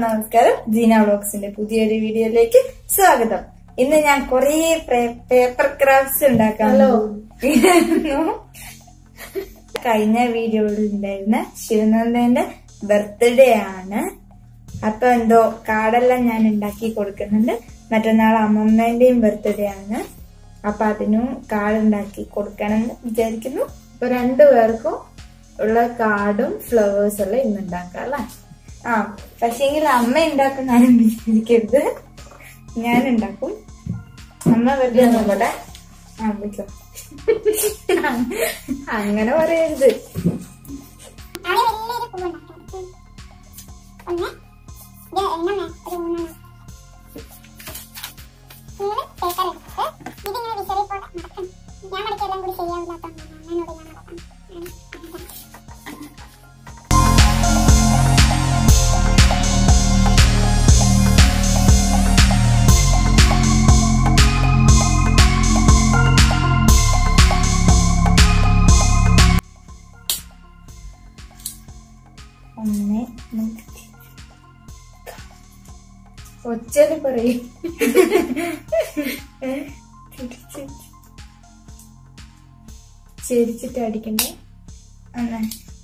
നമസ്കാരം ജീന വ്ളോഗ്സിന്റെ പുതിയൊരു വീഡിയോയിലേക്ക് സ്വാഗതം ഇന്ന് ഞാൻ കുറേ പേപ്പർ ക്രാഫ്റ്റ്സ് ഉണ്ടാക്കാൻ പോകുന്നു. കഴിഞ്ഞ വീഡിയോയിൽ ഉണ്ടായിരുന്ന ശിവനന്ദന്റെ ബർത്ത്ഡേ ആണ് അപ്പൊ എന്തോ കാർഡെല്ലാം ഞാൻ ഉണ്ടാക്കി കൊടുക്കുന്നുണ്ട് മറ്റന്നാൾ അമ്മമ്മേന്റെയും ബർത്ത്ഡേ ആണ് അപ്പൊ അതിനും കാർഡ് ഉണ്ടാക്കി കൊടുക്കണം എന്ന് വിചാരിക്കുന്നു ഇപ്പൊ രണ്ടുപേർക്കും ഉള്ള കാർഡും ഫ്ലവേഴ്സ് എല്ലാം ഇന്ന് ഉണ്ടാക്കാം അല്ലേ ആ പക്ഷേങ്കിൽ അമ്മ ഉണ്ടാക്കുന്ന ആരും വിചാരിക്കരുത് ഞാൻ ഉണ്ടാക്കും അമ്മ വെറുതെ നോക്കട്ടെ ആ വിളിക്കോ അങ്ങനെ പറയരുത് ആദ്യം വലിയൊരു പൂവ് ഉണ്ടാക്കണം ഒന്ന് ഇത് എണ്ണം ഒരു മൂന്നെണ്ണം മൂന്ന് പേപ്പർ എടുത്തിട്ട് ഇതിങ്ങനെ വിസറി പോലെ മടക്കണം ഞാൻ മടക്കിയെല്ലാം കൂടി ശരിയാവില്ലാത്തതുകൊണ്ടാണ് അമ്മേനോട് ഞാൻ മടക്കണം ഒന്ന് ഒച്ചല് പറയും ചിരിച്ചിട്ട് അടിക്കണ്ടേ ഒന്ന്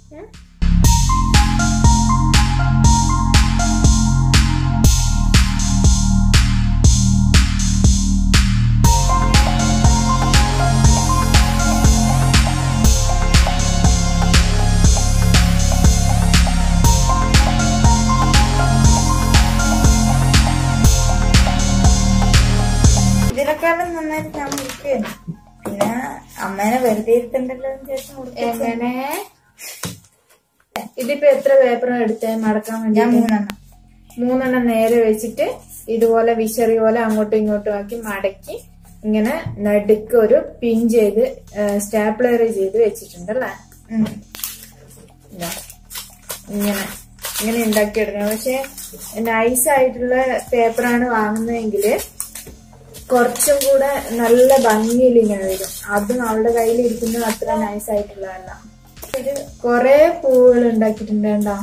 ഇതിനെക്കാളും നന്നായിട്ട് ഞാൻ മുറിക്കുകയാണ് പിന്നെ അമ്മേനെ വെറുതെ ഇരുത്തണ്ടല്ലോ എന്ന് വിചാരിച്ച് മുറിക്കും എങ്ങനെ ഇതിപ്പോ എത്ര പേപ്പർ എടുത്തേ മടക്കാൻ വേണ്ടി ഞാൻ മൂന്നെണ്ണം മൂന്നെണ്ണം നേരെ വെച്ചിട്ട് ഇതുപോലെ വിശറി പോലെ അങ്ങോട്ടും ഇങ്ങോട്ടും ആക്കി മടക്കി ഇങ്ങനെ നടുക്ക് ഒരു പിൻ ചെയ്ത് സ്റ്റാപ്ലർ ചെയ്ത് വെച്ചിട്ടുണ്ടല്ലേ ഉം. ഇതാ. ഇങ്ങനെ ഇങ്ങനെ ഉണ്ടാക്കിയെടുക്കണം പക്ഷെ നൈസ് ആയിട്ടുള്ള പേപ്പറാണ് വാങ്ങുന്നതെങ്കിൽ കുറച്ചും കൂടെ നല്ല ഭംഗിയിൽ ഇങ്ങനെ വരും അതും അവളുടെ കയ്യിൽ ഇരിക്കുന്നത് അത്ര നൈസ് ആയിട്ടുള്ളതല്ല ഇത് കൊറേ പൂവുകൾ ഉണ്ടാക്കിയിട്ടുണ്ട് കണ്ടോ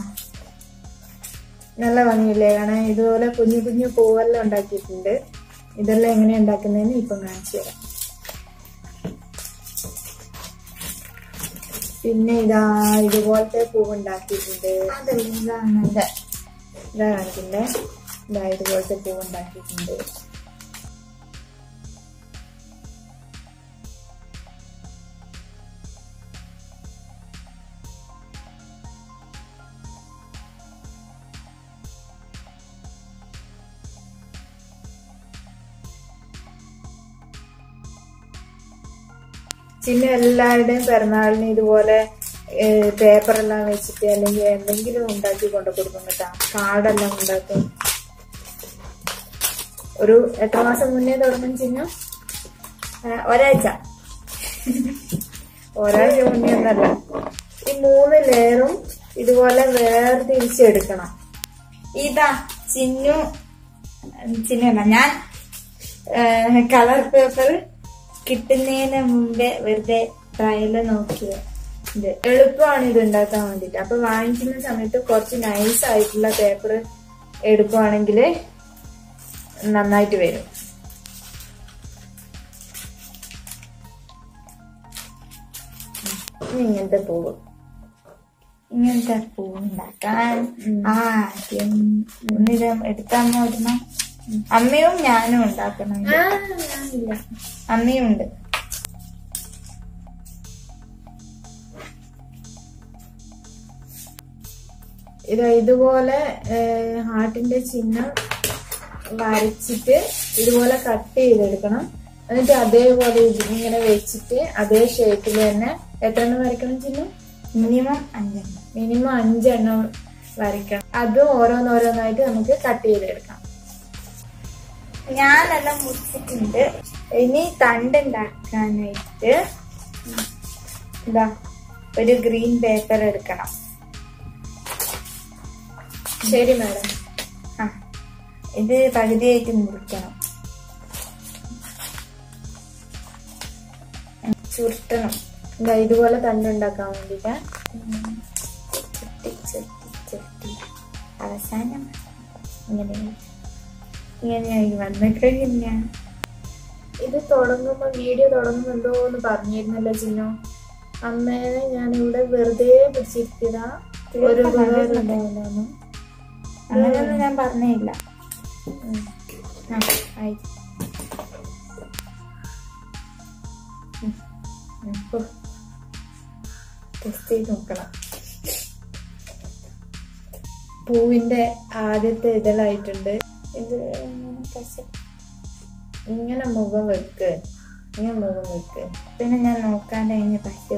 നല്ല ഭംഗിയില്ലേ കാണാൻ ഇതുപോലെ കുഞ്ഞു കുഞ്ഞു പൂവെല്ലാം ഉണ്ടാക്കിയിട്ടുണ്ട് ഇതെല്ലാം എങ്ങനെ ഉണ്ടാക്കുന്നതെന്ന് ഇപ്പം കാണിച്ചു തരാം പിന്നെ ഇതാ ഇതുപോലത്തെ പൂവ് ഉണ്ടാക്കിയിട്ടുണ്ട് അതല്ല ഇതാണ് ഇതാ ഇതാ കാണിക്കണ്ടേ ഇതാ ഇതുപോലത്തെ പൂവ് ഉണ്ടാക്കിയിട്ടുണ്ട് ചിന്ന എല്ലാവരുടെയും പിറന്നാളിന് ഇതുപോലെ പേപ്പറെല്ലാം വെച്ചിട്ട് അല്ലെങ്കിൽ എന്തെങ്കിലും ഉണ്ടാക്കി കൊണ്ടു കൊടുക്കും കേട്ടാ കാർഡെല്ലാം ഉണ്ടാക്കും ഒരു എത്ര മാസം മുന്നേ തുടങ്ങും ചിന്നു ആ, ഒരാഴ്ച ഒരാഴ്ച മുന്നേ ഒന്നല്ല ഈ മൂന്ന് ലെയറും ഇതുപോലെ വേർതിരിച്ചെടുക്കണം ഇതാ ചിന്നു ചിന്നല്ല ഞാൻ കളർ പേപ്പർ കിട്ടുന്നതിന് മുമ്പേ വെറുതെ ട്രയല് നോക്കിയ ഇത് എളുപ്പമാണ് ഇത് ഉണ്ടാക്കാൻ വേണ്ടിട്ട് അപ്പൊ വാങ്ങിക്കുന്ന സമയത്ത് കുറച്ച് നൈസ് ആയിട്ടുള്ള പേപ്പർ എടുക്കുവാണെങ്കിൽ നന്നായിട്ട് വരും ഇനി ഇങ്ങനത്തെ പൂവ് ഇങ്ങനത്തെ പൂ ഉണ്ടാക്കാൻ ആദ്യം ഒന്നിത് എടുത്താൽ ഒരെണ്ണം അമ്മയും ഞാനും ഉണ്ടാക്കണം ഇത്. ഞാനില്ല അമ്മയും ഉണ്ട് ഇത് ഇതുപോലെ ഹാർട്ടിന്റെ ചിഹ്നം വരച്ചിട്ട് ഇതുപോലെ കട്ട് ചെയ്തെടുക്കണം എന്നിട്ട് അതേപോലെ ഇങ്ങനെ വെച്ചിട്ട് അതേ ഷേപ്പിൽ തന്നെ എത്ര എണ്ണം വരയ്ക്കണം ചിഹ്നം മിനിമം അഞ്ചെണ്ണം മിനിമം അഞ്ചെണ്ണം വരയ്ക്കണം അതും ഓരോന്നോരോന്നായിട്ട് നമുക്ക് കട്ട് ചെയ്തെടുക്കാം ഞാനെല്ലാം മുറിച്ചിട്ടുണ്ട് ഇനി തണ്ട് ഉണ്ടാക്കാനായിട്ട് ഇതാ ഒരു ഗ്രീൻ പേപ്പർ എടുക്കണം ശരി മാഡം ആ ഇത് പകുതിയായിട്ട് മുറിക്കണം ചുരുട്ടണം എന്താ ഇതുപോലെ തണ്ടുണ്ടാക്കാൻ വേണ്ടിട്ട് ചുട്ടി ചുട്ടി ചുട്ടി അവസാനം ഇങ്ങനെ ഇങ്ങനെയായി വന്നിട്ടില്ല ഇത് തുടങ്ങുമ്പോ വീഡിയോ തുടങ്ങുന്നുണ്ടോ എന്ന് പറഞ്ഞിരുന്നല്ലോ ചിന്നു അമ്മേനെ ഞാൻ ഇവിടെ വെറുതെ പിടിച്ചിരുത്തിയതാ ഒരു ഉപകാരം ഉണ്ടാവില്ലെന്ന് അങ്ങനെയൊന്നും ഞാൻ പറഞ്ഞില്ല ആ ആയി ടെസ്റ്റ് ചെയ്ത് നോക്കണം പൂവിന്റെ ആദ്യത്തെ ഇതളായിട്ടുണ്ട് ഇത് ഇങ്ങനെ കശ- ഇങ്ങനെ മുഖം വെക്ക് ഇങ്ങനെ മുഖം വെക്ക് പിന്നെ ഞാൻ നോക്കാണ്ട് കഴിഞ്ഞ പശു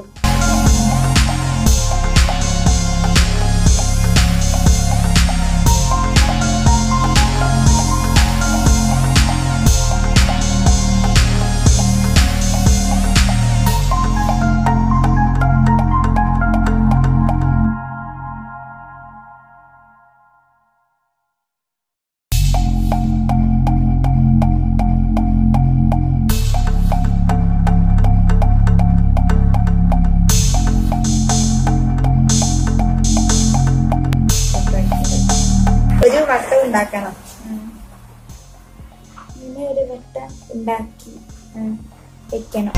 ഒരു വട്ടം ഉണ്ടാക്കണം ഇങ്ങനെ ഒരു വട്ടം ഉണ്ടാക്കി ഉം, വെക്കണം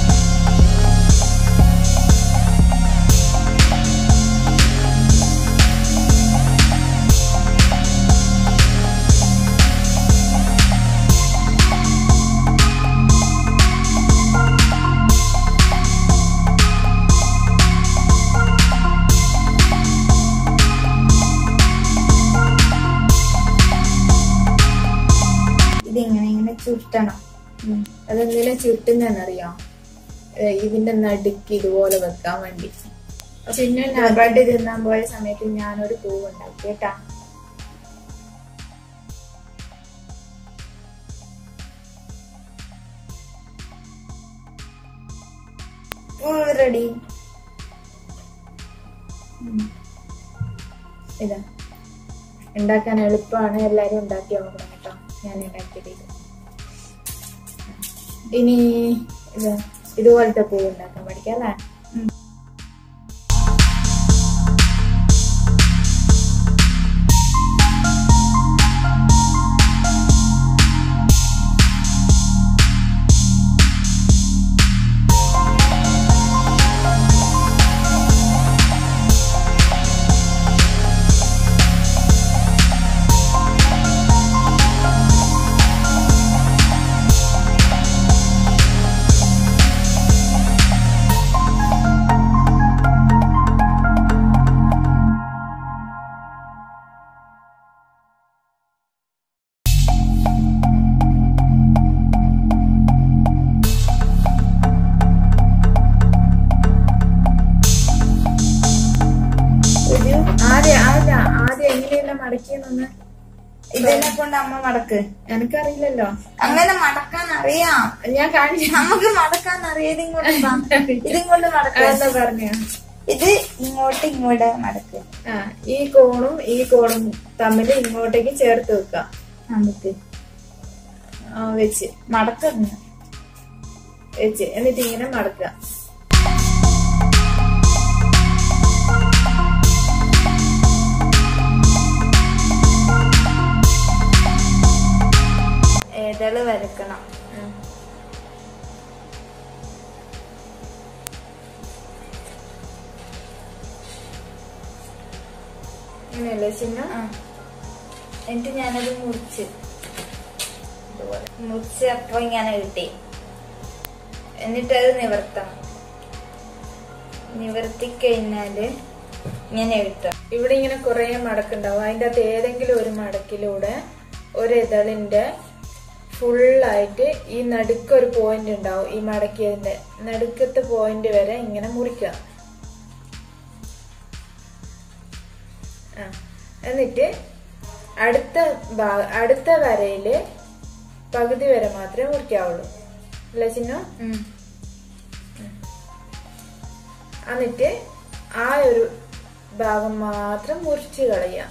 ഇതിങ്ങനെ ഇങ്ങനെ ചുരുട്ടണം ഉം. അതെന്തിനാ ചുട്ടുന്നറിയാം ഇതിന്റെ നടുക്ക് ഇതുപോലെ വെക്കാൻ വേണ്ടി ചിന്നു നബഡ് തിന്നാൻ പോയ സമയത്ത് ഞാനൊരു പൂവ് ഉണ്ടാക്കി കേട്ടാ റെഡി ഇതാ ഉണ്ടാക്കാൻ എളുപ്പമാണ് എല്ലാരും ഉണ്ടാക്കി നോക്കണം കേട്ടോ ഞാൻ ഉണ്ടാക്കിയത് ഇത് ഇനി ഇതാ ഇതുപോലത്തെ പൂവ് ഉണ്ടാക്കാൻ പഠിക്കാം അല്ലേ ഒരു ആദ്യം ആദ്യം ആദ്യം എങ്ങനെയല്ല മടക്കിയെന്നൊന്ന് ഇതിനെ കൊണ്ട് അമ്മ മടക്ക് എനിക്കറിയില്ലല്ലോ അങ്ങനെ മടക്കാൻ അറിയാം ഞാൻ കാണിച്ചു നമുക്ക് മടക്കാൻ അറിയാം ഇതും കൊണ്ട് വാ. ഇതും കൊണ്ട് മടക്കാൻ എന്താ പറഞ്ഞ ഇത് ഇങ്ങോട്ട് ഇങ്ങോട്ട് മടക്ക് ആ ഈ കോണും ഈ കോണും തമ്മിൽ ഇങ്ങോട്ടേക്ക് ചേർത്ത് വെക്കുക നമുക്ക് ആ, വെച്ച് മടക്കുന്നു വെച്ച് എന്നിട്ട് ഇങ്ങനെ മടക്കുക ഏതള് വരക്കണം ഉം. ഇങ്ങനെയല്ലേ ചിഹ്നം ആ. എന്നിട്ട് ഞാനത് മുറിച്ച് ഇതുപോലെ മുറിച്ച് അപ്പൊ ഇങ്ങനെ കിട്ടി എന്നിട്ട് അത് നിവർത്തണം നിവർത്തി കഴിഞ്ഞാല് ഇങ്ങനെ കിട്ടും ഇവിടെ ഇങ്ങനെ കുറെ മടക്കുണ്ടാവും അതിന്റെ അകത്ത് ഏതെങ്കിലും ഒരു മടക്കിലൂടെ ഒരു ഇതളിന്റെ ഫുള്ളായിട്ട് ഈ നടുക്ക് ഒരു പോയിന്റ് ഉണ്ടാവും ഈ മടക്കിയതിന്റെ നടുക്കത്തെ പോയിന്റ് വരെ ഇങ്ങനെ മുറിക്കുക ആ എന്നിട്ട് അടുത്ത ഭാഗ അടുത്ത വരയില് പകുതി വരെ മാത്രമേ മുറിക്കാവുള്ളൂ അല്ലേ ചിന്നു ഉം. എന്നിട്ട് ആ ഒരു ഭാഗം മാത്രം മുറിച്ച് കളയുക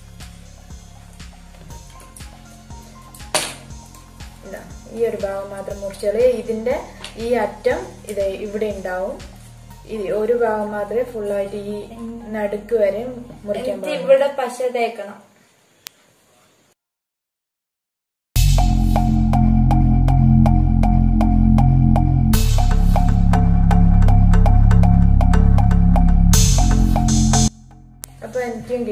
ഇതാ, ഈ ഒരു ഭാഗം മാത്രം മുറിച്ച് കളയുക ഇതിന്റെ ഈ അറ്റം ഇത് ഇവിടെ ഉണ്ടാവും ഈ ഒരു ഭാഗം മാത്രമേ ഫുള്ളായിട്ട് ഈ നടുക്ക് വരെ മുറിക്കാൻ എന്നിട്ട് പാടുള്ളൂ ഇവിടെ പശ തേക്കണം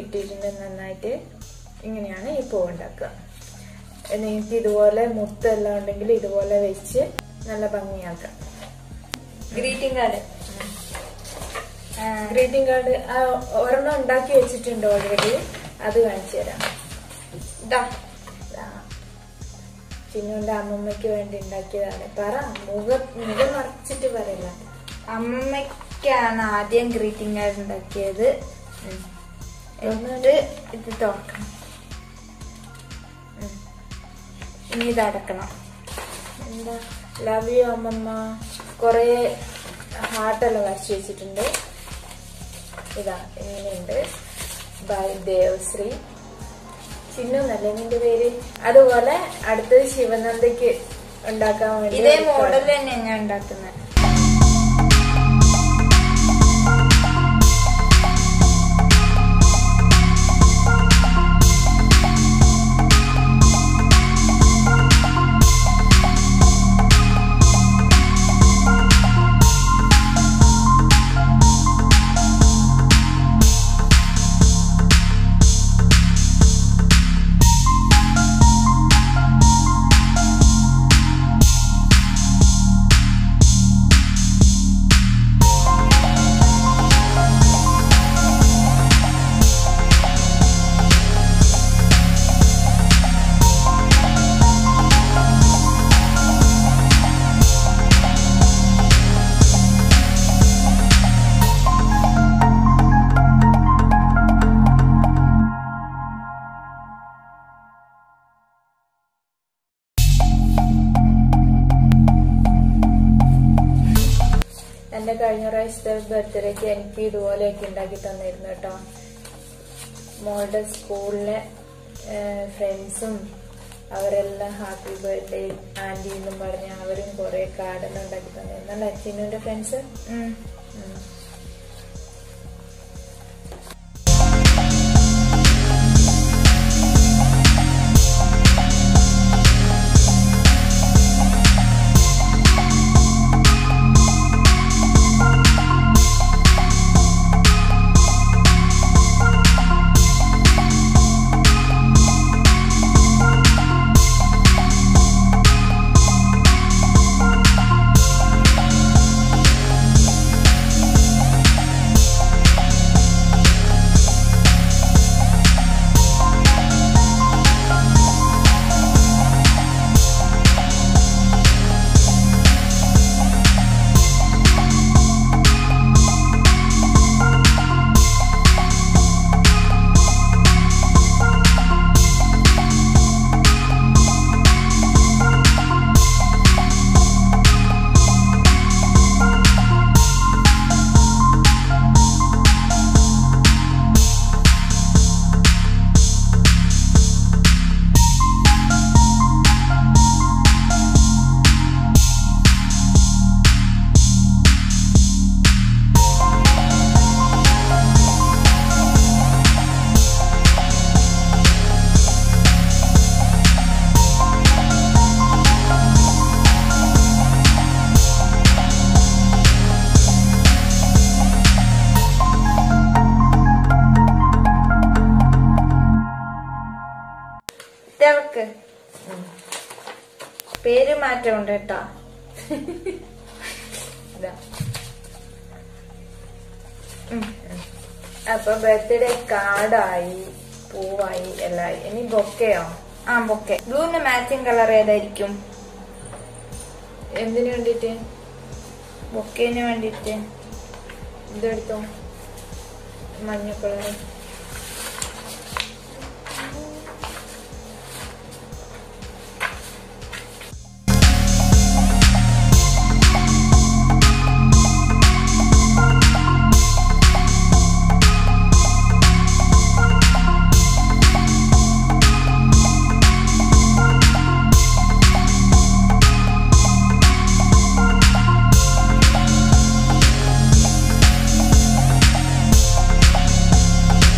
കിട്ടിയിട്ടുണ്ട് നന്നായിട്ട് ഇങ്ങനെയാണ് ഈ പൂവ് ഉണ്ടാക്കുക നിങ്ങൾക്ക് ഇതുപോലെ മുത്തെല്ലാം ഉണ്ടെങ്കിൽ ഇതുപോലെ വെച്ച് നല്ല ഭംഗിയാക്കാം ഗ്രീറ്റിംഗ് കാർഡ് ഗ്രീറ്റിംഗ് കാർഡ് ഒരെണ്ണം ഉണ്ടാക്കി വെച്ചിട്ടുണ്ട് ഓൾറെഡി അത് കാണിച്ചു തരാം ഇതാ ദാ. ചിന്നുവിന്റെ അമ്മമ്മയ്ക്ക് വേണ്ടി ഉണ്ടാക്കിയതാണ് പറ മുഖം മുഖം മറച്ചിട്ട് പറയില്ല അമ്മയ്ക്കാണ് ആദ്യം ഗ്രീറ്റിംഗ് കാർഡ് ഉണ്ടാക്കിയത് ഉം. എന്നിട്ട് ഇത് തുറക്കണം ഉം. ഇനി ഇത് അടക്കണം എന്താ ലവ് യു അമ്മമ്മ കൊറേ ഹാർട്ടെല്ലാം വരച്ചു വെച്ചിട്ടുണ്ട് ഇതാ ഇങ്ങനെയുണ്ട് ബൈ ദേവശ്രീ ചിന്നു എന്നല്ലേ നിന്റെ പേര് അതുപോലെ അടുത്തത് ശിവനന്ദയ്ക്ക് ഉണ്ടാക്കാൻ വേണ്ടി ഇതേ ഒരു മോഡൽ തന്നെ ഞാൻ ഉണ്ടാക്കുന്നത് എന്റെ കഴിഞ്ഞ പ്രാവശ്യത്തെ ബർത്ത്ഡേക്ക് എനിക്ക് ഇതുപോലെയൊക്കെ ഉണ്ടാക്കി തന്നിരുന്നു കേട്ടോ മോളുടെ സ്കൂളിലെ ഫ്രണ്ട്സും അവരെല്ലാം ഹാപ്പി ബർത്ത്ഡേ ആന്റി എന്നും പറഞ്ഞ് അവരും കുറെ കാർഡെല്ലാം ഉണ്ടാക്കി തന്നിരുന്നു അല്ലേ ചിന്നുവിന്റെ ഫ്രണ്ട്സ് ഉം. ഇതവക്ക് പേര് മാറ്റമുണ്ട് കേട്ടോ ഇതാ അപ്പൊ ബർത്ത്ഡേ കാർഡായി പൂവായി എല്ലായി ഇനി ബൊക്കയോ ആ ബൊക്കെ ബ്ലൂവിന് മാച്ചിങ് കളർ ഏതായിരിക്കും എന്തിനു വേണ്ടിട്ട് ബൊക്കേന് വേണ്ടിട്ട് ഇതെടുത്തോ മഞ്ഞ കളർ Thank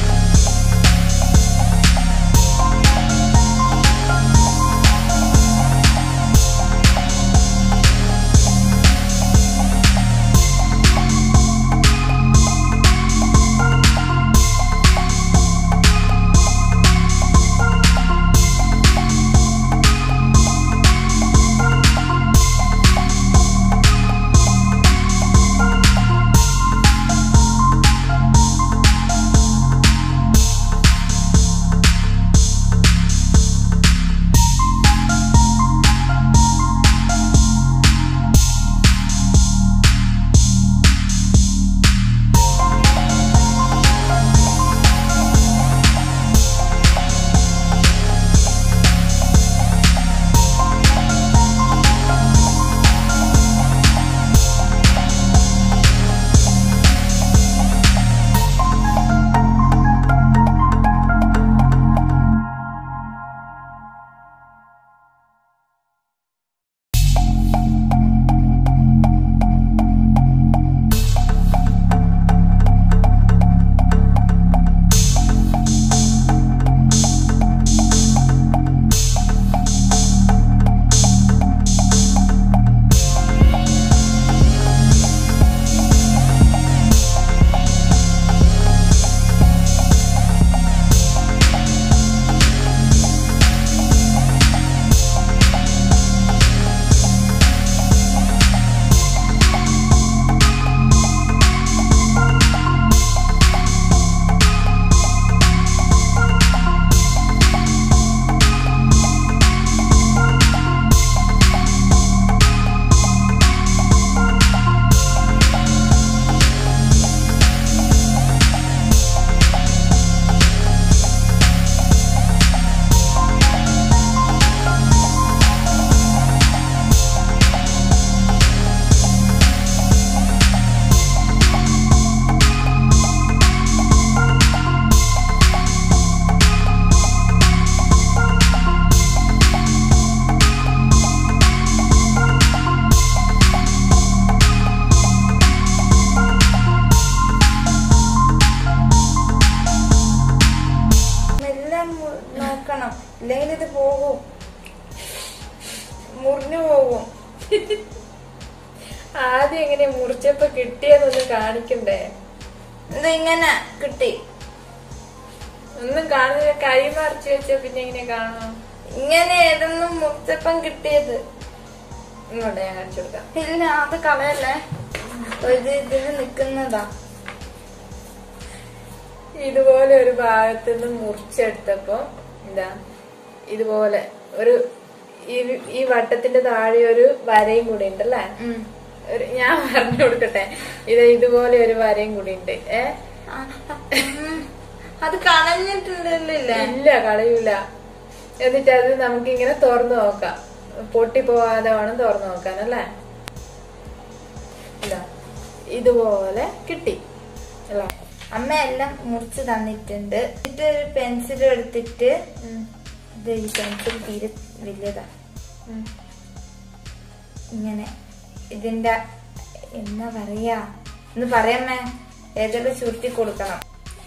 ഇത് പോകും മുറിഞ്ഞു പോകും ആദ്യം എങ്ങനെ മുറിച്ചപ്പോ കിട്ടിയതൊന്ന് കാണിക്കണ്ടേ ഇത് ഇങ്ങനെ കിട്ടി ഒന്നും കാണുന്നില്ല കൈ മറിച്ച് വെച്ചാ പിന്നെ എങ്ങനെ കാണാം ഇങ്ങനെ ഏതെന്ന് മുറിച്ചപ്പം കിട്ടിയത് ഇങ്ങോട്ട് ഞാൻ കാണിച്ചു കൊടുക്കാം ഇല്ല അത് കളയല്ലേ ഇത് ഇതിന് നിക്കുന്നതാ ഇതുപോലെ ഒരു ഭാഗത്ത് നിന്ന് മുറിച്ചെടുത്തപ്പോ എന്താ ഇതുപോലെ ഒരു ഈ- ഈ വട്ടത്തിന്റെ താഴെ ഒരു വരയും കൂടി ഉണ്ടല്ലേ ഉം. ഒരു ഞാൻ പറഞ്ഞു കൊടുക്കട്ടെ ഇത് ഇതുപോലെ ഒരു വരയും കൂടി ഉണ്ട് ഏ ആ, ഉം. അത് കളഞ്ഞിട്ടുണ്ടല്ലോ ഇല്ല കളയൂല എന്നിട്ട് അത് നമുക്ക് ഇങ്ങനെ തുറന്നു നോക്കാം പൊട്ടി പോവാതെ വേണം തുറന്നു നോക്കാൻ അല്ലേ ഇതാ ഇതുപോലെ കിട്ടി അല്ലേ അമ്മ എല്ലാം മുറിച്ച് തന്നിട്ടുണ്ട് എന്നിട്ട് ഒരു പെൻസിൽ എടുത്തിട്ട് ഇത് ഈ പെൻസിൽ തീരെ വലിയതാ ഉം. ഇങ്ങനെ ഇതിന്റെ എന്നാ പറയാ എന്ന് പറയാമേ ഏതൊക്കെ ചുരുട്ടി കൊടുക്കണം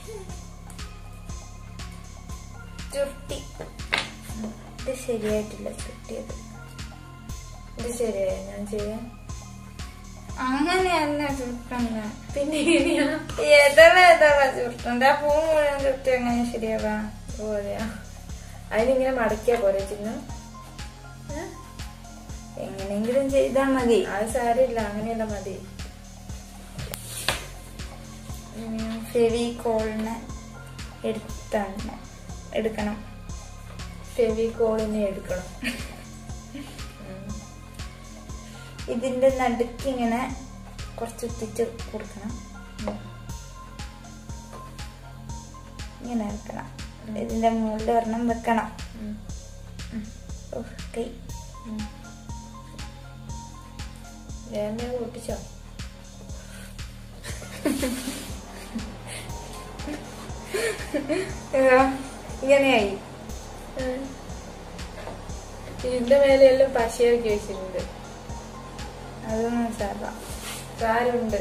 ചുരുട്ടി ഇത് ശരിയായിട്ടില്ല ചുരുട്ടിയത് ഇത് ശരിയായി ഞാൻ ചെയ്യാം അങ്ങനെയല്ല ചുരുട്ടണ്ട പിന്നെ എങ്ങനെയാ ഏതള ഏതള ചുരുട്ടണ്ട ആ പൂ മുഴുവൻ ചുരുട്ടി എങ്ങനെ ശരിയാവാ ഓ അതെയാ അതിനിങ്ങനെ മടക്കിയാ പോരെ ചിഹ്നം എങ്ങനെയെങ്കിലും ചെയ്താൽ മതി അത് സാരമില്ല അങ്ങനെയല്ല മതി ഫെവിക്കോളിനെ എടുത്താണ് എടുക്കണം ഫെവിക്കോളിനെ എടുക്കണം ഇതിന്റെ നടുക്ക് ഇങ്ങനെ കുറച്ച് ഒത്തിച്ച് കൊടുക്കണം ഇങ്ങനെ വെക്കണം ഇതിന്റെ മുകളിൽ ഒരെണ്ണം വെക്കണം ഉം. ഉഫ്, കൈ ഞാൻ പൊട്ടിച്ചോ ഇതാ, ഇങ്ങനെയായി ഇതിന്റെ മേലെയെല്ലാം പശയൊക്കെ വെച്ചിട്ടുണ്ട് അതൊന്നും സാറ സാരുണ്ട്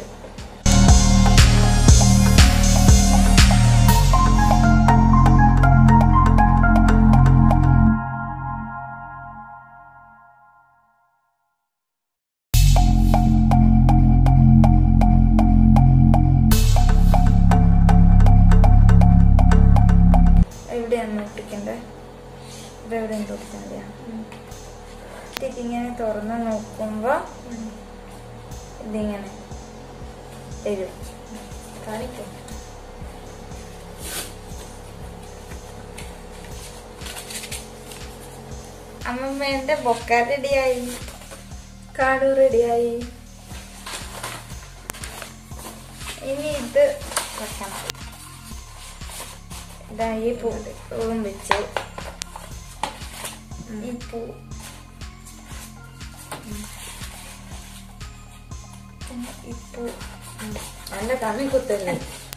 എവിടെയാണ് ഒട്ടിക്കണ്ടേ ഇതെവിടെ ഒട്ടിച്ചാൽ മതിയാ ഇതിങ്ങനെ തുറന്ന് നോക്കുമ്പോ ഇതിങ്ങനെ വരും കാണിക്കും അമ്മമ്മേന്റെ ബൊക്ക റെഡിയായി കാടു റെഡിയായി ഇനി ഇത് വെക്കണം ഇതാ ഈ പൂ പൂവും വെച്ച് ഈ പൂ പിന്നെ ഈ പൂ നല്ല കമ്മി കുത്തല്ലേ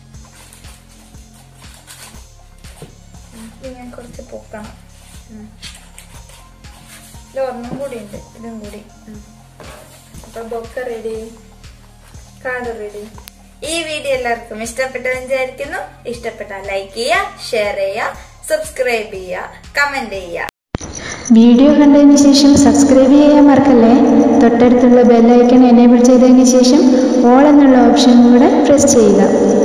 ഇങ്ങനെ കുറച്ച് പൊക്കണം ഇത് ഒരെണ്ണം കൂടി ഉണ്ട് ഇതും കൂടി അപ്പൊ ബൊക്ക റെഡി കാട് റെഡി ഈ വീഡിയോ എല്ലാവർക്കും ഇഷ്ടപ്പെട്ടെന്ന് വിചാരിക്കുന്നു ഇഷ്ടപ്പെട്ടാൽ ലൈക്ക് ചെയ്യുക ഷെയർ ചെയ്യുക സബ്സ്ക്രൈബ് ചെയ്യുക കമന്റ് ചെയ്യുക വീഡിയോ കണ്ടതിന് ശേഷം സബ്സ്ക്രൈബ് ചെയ്യാൻ മറക്കല്ലേ തൊട്ടടുത്തുള്ള ബെല്ലൈക്കൺ എനേബിൾ ചെയ്തതിന് ശേഷം ഓൾ എന്നുള്ള ഓപ്ഷൻ കൂടെ പ്രസ് ചെയ്യുക